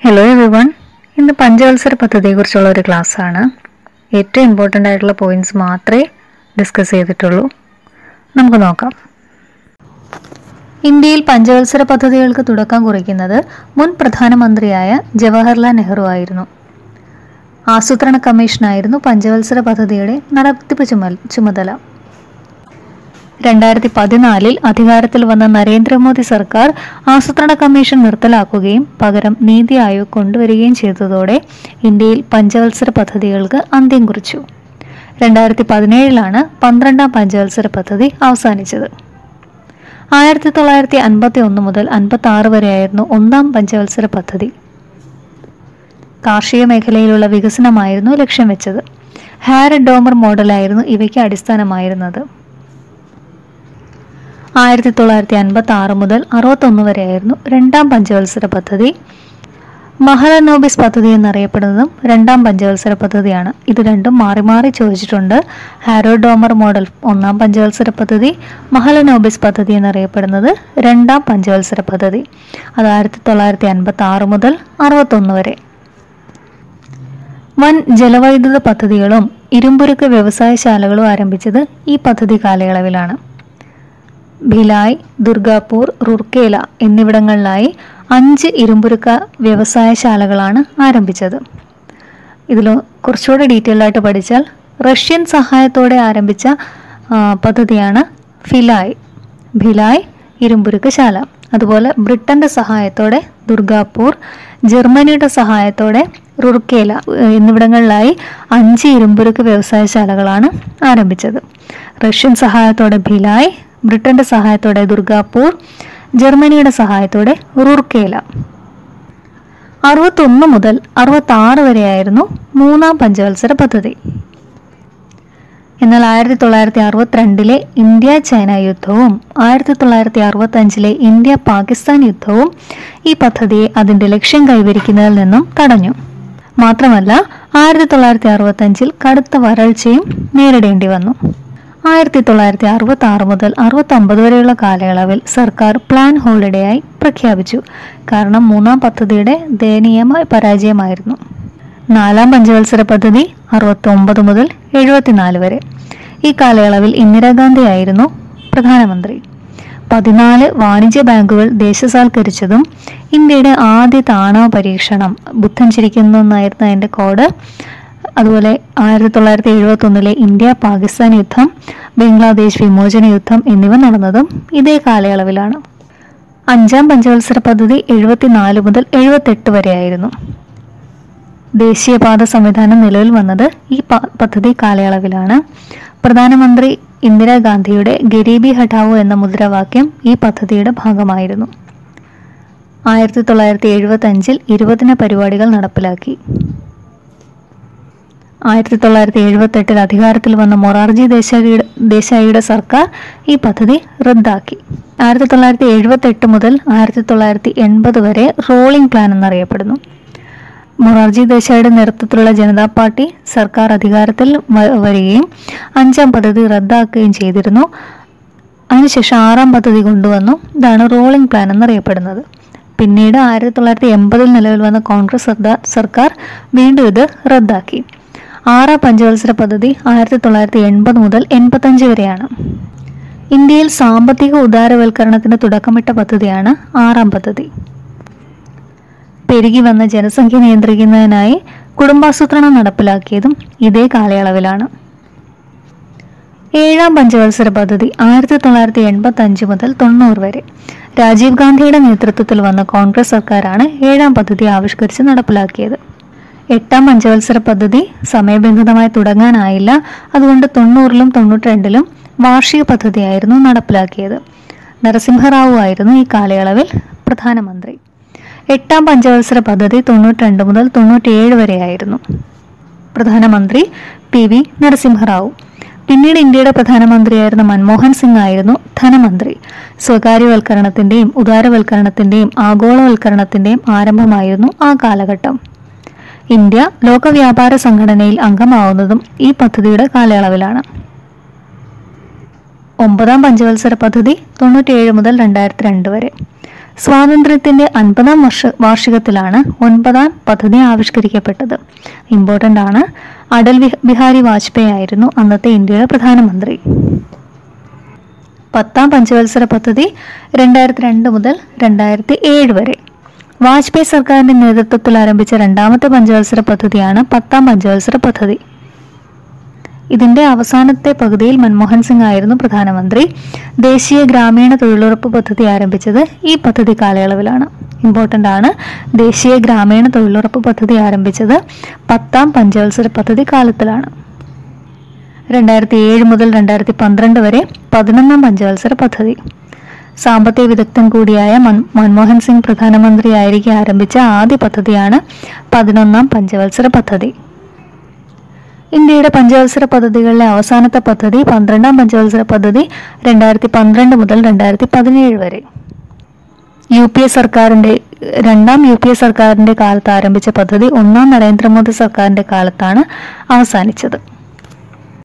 hello every one ഇന്ന് പഞ്ചവത്സര പദ്ധതിയെക്കുറിച്ചുള്ള ഒരു ക്ലാസ്സാണ് ഏറ്റവും ഇമ്പോർട്ടൻ്റ് ആയിട്ടുള്ള പോയിന്റ്സ് മാത്രമേ ഡിസ്കസ് ചെയ്തിട്ടുള്ളൂ നമുക്ക് നോക്കാം ഇന്ത്യയിൽ പഞ്ചവത്സര പദ്ധതികൾക്ക് തുടക്കം കുറിക്കുന്നത് മുൻ പ്രധാനമന്ത്രിയായ ജവഹർലാൽ നെഹ്റു ആയിരുന്നു ആസൂത്രണ കമ്മീഷനായിരുന്നു പഞ്ചവത്സര പദ്ധതിയുടെ നടത്തിപ്പ് ചുമൽ ചുമതല രണ്ടായിരത്തി പതിനാലിൽ അധികാരത്തിൽ വന്ന നരേന്ദ്രമോദി സർക്കാർ ആസൂത്രണ കമ്മീഷൻ നിർത്തലാക്കുകയും പകരം നീതി ആയോഗ് കൊണ്ടുവരികയും ചെയ്തതോടെ ഇന്ത്യയിൽ പഞ്ചവത്സര പദ്ധതികൾക്ക് അന്ത്യം കുറിച്ചു രണ്ടായിരത്തി പതിനേഴിലാണ് പന്ത്രണ്ടാം പഞ്ചവത്സര പദ്ധതി അവസാനിച്ചത് ആയിരത്തി തൊള്ളായിരത്തി അൻപത്തി ഒന്ന് മുതൽ അൻപത്തി ആറ് വരെയായിരുന്നു ഒന്നാം പഞ്ചവത്സര പദ്ധതി കാർഷിക മേഖലയിലുള്ള വികസനമായിരുന്നു ലക്ഷ്യം വെച്ചത് ഹാരഡ് ഡോമർ മോഡലായിരുന്നു ഇവയ്ക്ക് അടിസ്ഥാനമായിരുന്നത് ആയിരത്തി തൊള്ളായിരത്തി അൻപത്തി ആറ് മുതൽ അറുപത്തൊന്ന് വരെയായിരുന്നു രണ്ടാം പഞ്ചവത്സര പദ്ധതി മഹലനോബിസ് പദ്ധതി എന്നറിയപ്പെടുന്നതും രണ്ടാം പഞ്ചവത്സര പദ്ധതിയാണ് ഇത് രണ്ടും മാറി മാറി ചോദിച്ചിട്ടുണ്ട് ഹാരോഡോമർ മോഡൽ ഒന്നാം പഞ്ചവത്സര പദ്ധതി മഹലനോബിസ് പദ്ധതി എന്നറിയപ്പെടുന്നത് രണ്ടാം പഞ്ചവത്സര പദ്ധതി അത് ആയിരത്തി തൊള്ളായിരത്തി അൻപത്തി ആറ് മുതൽ അറുപത്തൊന്ന് വരെ വൻ ജലവൈദ്യുത പദ്ധതികളും ഇരുമ്പുരുക്ക് വ്യവസായശാലകളും ആരംഭിച്ചത് ഈ പദ്ധതി കാലയളവിലാണ് ഭിലായ് ദുർഗാപൂർ റുർക്കേല എന്നിവിടങ്ങളിലായി അഞ്ച് ഇരുമ്പുരുക്ക വ്യവസായശാലകളാണ് ആരംഭിച്ചത് ഇതിൽ കുറച്ചുകൂടെ ഡീറ്റെയിൽ ആയിട്ട് പഠിച്ചാൽ റഷ്യൻ സഹായത്തോടെ ആരംഭിച്ച ആ, പദ്ധതിയാണ് ഫിലായ് ഭിലായ് ഇരുമ്പുരുക്ക് ശാല അതുപോലെ ബ്രിട്ടന്റെ സഹായത്തോടെ ദുർഗാപൂർ ജർമ്മനിയുടെ സഹായത്തോടെ റുർക്കേല എന്നിവിടങ്ങളിലായി അഞ്ച് ഇരുമ്പുരുക്ക് വ്യവസായശാലകളാണ് ആരംഭിച്ചത് റഷ്യൻ സഹായത്തോടെ ഭിലായ് ബ്രിട്ടന്റെ സഹായത്തോടെ ദുർഗാപൂർ ജർമ്മനിയുടെ സഹായത്തോടെ റുർക്കേല അറുപത്തൊന്ന് മുതൽ അറുപത്തി ആറ് വരെയായിരുന്നു മൂന്നാം പഞ്ചവത്സര പദ്ധതി എന്നാൽ ആയിരത്തി തൊള്ളായിരത്തി അറുപത്തിരണ്ടിലെ ഇന്ത്യ ചൈന യുദ്ധവും ആയിരത്തി തൊള്ളായിരത്തി അറുപത്തി അഞ്ചിലെ ഇന്ത്യ പാകിസ്ഥാൻ യുദ്ധവും ഈ പദ്ധതിയെ അതിന്റെ ലക്ഷ്യം കൈവരിക്കുന്നതിൽ നിന്നും തടഞ്ഞു മാത്രമല്ല ആയിരത്തി തൊള്ളായിരത്തി അറുപത്തി അഞ്ചിൽ കടുത്ത വരൾച്ചയും നേരിടേണ്ടി വന്നു ആയിരത്തി തൊള്ളായിരത്തി അറുപത്തി ആറ് മുതൽ അറുപത്തി ഒമ്പത് വരെയുള്ള കാലയളവിൽ സർക്കാർ പ്ലാൻ ഹോളിഡേയായി പ്രഖ്യാപിച്ചു കാരണം മൂന്നാം പദ്ധതിയുടെ ദയനീയമായ പരാജയമായിരുന്നു നാലാം പഞ്ചവത്സര പദ്ധതി അറുപത്തി ഒമ്പത് മുതൽ എഴുപത്തിനാല് വരെ ഈ കാലയളവിൽ ഇന്ദിരാഗാന്ധി ആയിരുന്നു പ്രധാനമന്ത്രി പതിനാല് വാണിജ്യ ബാങ്കുകൾ ദേശസാൽക്കരിച്ചതും ഇന്ത്യയുടെ ആദ്യത്തെ ആണവ പരീക്ഷണം ബുദ്ധൻ ചിരിക്കുന്നു എന്നായിരുന്നു അതിൻ്റെ കോഡ് അതുപോലെ ആയിരത്തി തൊള്ളായിരത്തി എഴുപത്തി ഒന്നിലെ ഇന്ത്യ പാകിസ്ഥാൻ യുദ്ധം ബംഗ്ലാദേശ് വിമോചന യുദ്ധം എന്നിവ നടന്നതും ഇതേ കാലയളവിലാണ് അഞ്ചാം പഞ്ചവത്സര പദ്ധതി എഴുപത്തിനാല് മുതൽ എഴുപത്തെട്ട് വരെയായിരുന്നു ദേശീയപാത സംവിധാനം നിലവിൽ വന്നത് ഈ പ- പദ്ധതി കാലയളവിലാണ് പ്രധാനമന്ത്രി ഇന്ദിരാഗാന്ധിയുടെ ഗരീബി ഹഠാവോ എന്ന മുദ്രാവാക്യം ഈ പദ്ധതിയുടെ ഭാഗമായിരുന്നു ആയിരത്തി തൊള്ളായിരത്തി എഴുപത്തി അഞ്ചിൽ ഇരുപതിന പരിപാടികൾ നടപ്പിലാക്കി ആയിരത്തി തൊള്ളായിരത്തി എഴുപത്തെട്ടിൽ അധികാരത്തിൽ വന്ന മൊറാർജി ദേശായിയുടെ ദേശായിയുടെ സർക്കാർ ഈ പദ്ധതി റദ്ദാക്കി ആയിരത്തി തൊള്ളായിരത്തി എഴുപത്തെട്ട് മുതൽ ആയിരത്തി തൊള്ളായിരത്തി എൺപത് വരെ റോളിംഗ് പ്ലാൻ എന്നറിയപ്പെടുന്നു മൊറാർജി ദേശായിയുടെ നേതൃത്വത്തിലുള്ള ജനതാ പാർട്ടി സർക്കാർ അധികാരത്തിൽ വ- വരികയും അഞ്ചാം പദ്ധതി റദ്ദാക്കുകയും ചെയ്തിരുന്നു അതിനുശേഷം ആറാം പദ്ധതി കൊണ്ടുവന്നു ഇതാണ് റോളിംഗ് പ്ലാൻ എന്നറിയപ്പെടുന്നത് പിന്നീട് ആയിരത്തി തൊള്ളായിരത്തി എൺപതിൽ നിലവിൽ വന്ന കോൺഗ്രസ് സർദാ- സർക്കാർ വീണ്ടും ഇത് റദ്ദാക്കി ആറാം പഞ്ചവത്സര പദ്ധതി ആയിരത്തി തൊള്ളായിരത്തി എൺപത് മുതൽ എൺപത്തഞ്ച് വരെയാണ് ഇന്ത്യയിൽ സാമ്പത്തിക ഉദാരവൽക്കരണത്തിന് തുടക്കമിട്ട പദ്ധതിയാണ് ആറാം പദ്ധതി പെരുകി വന്ന ജനസംഖ്യ നിയന്ത്രിക്കുന്നതിനായി കുടുംബാസൂത്രണം നടപ്പിലാക്കിയതും ഇതേ കാലയളവിലാണ് ഏഴാം പഞ്ചവത്സര പദ്ധതി ആയിരത്തി തൊള്ളായിരത്തി എൺപത്തി അഞ്ച് മുതൽ തൊണ്ണൂറ് വരെ രാജീവ് ഗാന്ധിയുടെ നേതൃത്വത്തിൽ വന്ന കോൺഗ്രസ് സർക്കാരാണ് ഏഴാം പദ്ധതി ആവിഷ്കരിച്ച് നടപ്പിലാക്കിയത് എട്ടാം പഞ്ചവത്സര പദ്ധതി സമയബന്ധിതമായി തുടങ്ങാനായില്ല അതുകൊണ്ട് തൊണ്ണൂറിലും തൊണ്ണൂറ്റി രണ്ടിലും വാർഷിക പദ്ധതിയായിരുന്നു നടപ്പിലാക്കിയത് നരസിംഹറാവു ആയിരുന്നു ഈ കാലയളവിൽ പ്രധാനമന്ത്രി എട്ടാം പഞ്ചവത്സര പദ്ധതി തൊണ്ണൂറ്റി രണ്ട് മുതൽ തൊണ്ണൂറ്റിയേഴ് വരെയായിരുന്നു പ്രധാനമന്ത്രി പി വി നരസിംഹറാവു പിന്നീട് ഇന്ത്യയുടെ പ്രധാനമന്ത്രിയായിരുന്ന മൻമോഹൻ സിംഗ് ആയിരുന്നു ധനമന്ത്രി സ്വകാര്യവൽക്കരണത്തിന്റെയും ഉദാരവൽക്കരണത്തിന്റെയും ആഗോളവൽക്കരണത്തിന്റെയും ആരംഭമായിരുന്നു ആ കാലഘട്ടം ഇന്ത്യ ലോക വ്യാപാര സംഘടനയിൽ അംഗമാവുന്നതും ഈ പദ്ധതിയുടെ കാലയളവിലാണ് ഒമ്പതാം പഞ്ചവത്സര പദ്ധതി തൊണ്ണൂറ്റിയേഴ് മുതൽ രണ്ടായിരത്തി രണ്ട് വരെ സ്വാതന്ത്ര്യത്തിന്റെ അൻപതാം വർഷ വാർഷികത്തിലാണ് ഒൻപതാം പദ്ധതി ആവിഷ്കരിക്കപ്പെട്ടത് ഇമ്പോർട്ടൻ്റ് ആണ് അടൽ ബിഹ- ബിഹാരി വാജ്പേയി ആയിരുന്നു അന്നത്തെ ഇന്ത്യയുടെ പ്രധാനമന്ത്രി പത്താം പഞ്ചവത്സര പദ്ധതി രണ്ടായിരത്തി രണ്ട് മുതൽ രണ്ടായിരത്തി ഏഴ് വരെ വാജ്പേയി സർക്കാരിന്റെ നേതൃത്വത്തിൽ ആരംഭിച്ച രണ്ടാമത്തെ പഞ്ചവത്സര പദ്ധതിയാണ് പത്താം പഞ്ചവത്സര പദ്ധതി ഇതിന്റെ അവസാനത്തെ പകുതിയിൽ മൻമോഹൻ സിംഗ് ആയിരുന്നു പ്രധാനമന്ത്രി ദേശീയ ഗ്രാമീണ തൊഴിലുറപ്പ് പദ്ധതി ആരംഭിച്ചത് ഈ പദ്ധതി കാലയളവിലാണ് ഇമ്പോർട്ടൻ്റ് ആണ് ദേശീയ ഗ്രാമീണ തൊഴിലുറപ്പ് പദ്ധതി ആരംഭിച്ചത് പത്താം പഞ്ചവത്സര പദ്ധതി കാലത്തിലാണ് രണ്ടായിരത്തി ഏഴ് മുതൽ രണ്ടായിരത്തി പന്ത്രണ്ട് വരെ പതിനൊന്നാം പഞ്ചവത്സര പദ്ധതി സാമ്പത്തിക വിദഗ്ധൻ കൂടിയായ മൻ- മൻമോഹൻ സിംഗ് പ്രധാനമന്ത്രിയായിരിക്കെ ആരംഭിച്ച ആദ്യ പദ്ധതിയാണ് പതിനൊന്നാം പഞ്ചവത്സര പദ്ധതി ഇന്ത്യയുടെ പഞ്ചവത്സര പദ്ധതികളിലെ അവസാനത്തെ പദ്ധതി പന്ത്രണ്ടാം പഞ്ചവത്സര പദ്ധതി രണ്ടായിരത്തി പന്ത്രണ്ട് മുതൽ രണ്ടായിരത്തി പതിനേഴ് വരെ യു പി എ സർക്കാരിന്റെ രണ്ടാം യു പി എ സർക്കാരിന്റെ കാലത്ത് ആരംഭിച്ച പദ്ധതി ഒന്നാം നരേന്ദ്രമോദി സർക്കാരിന്റെ കാലത്താണ് അവസാനിച്ചത്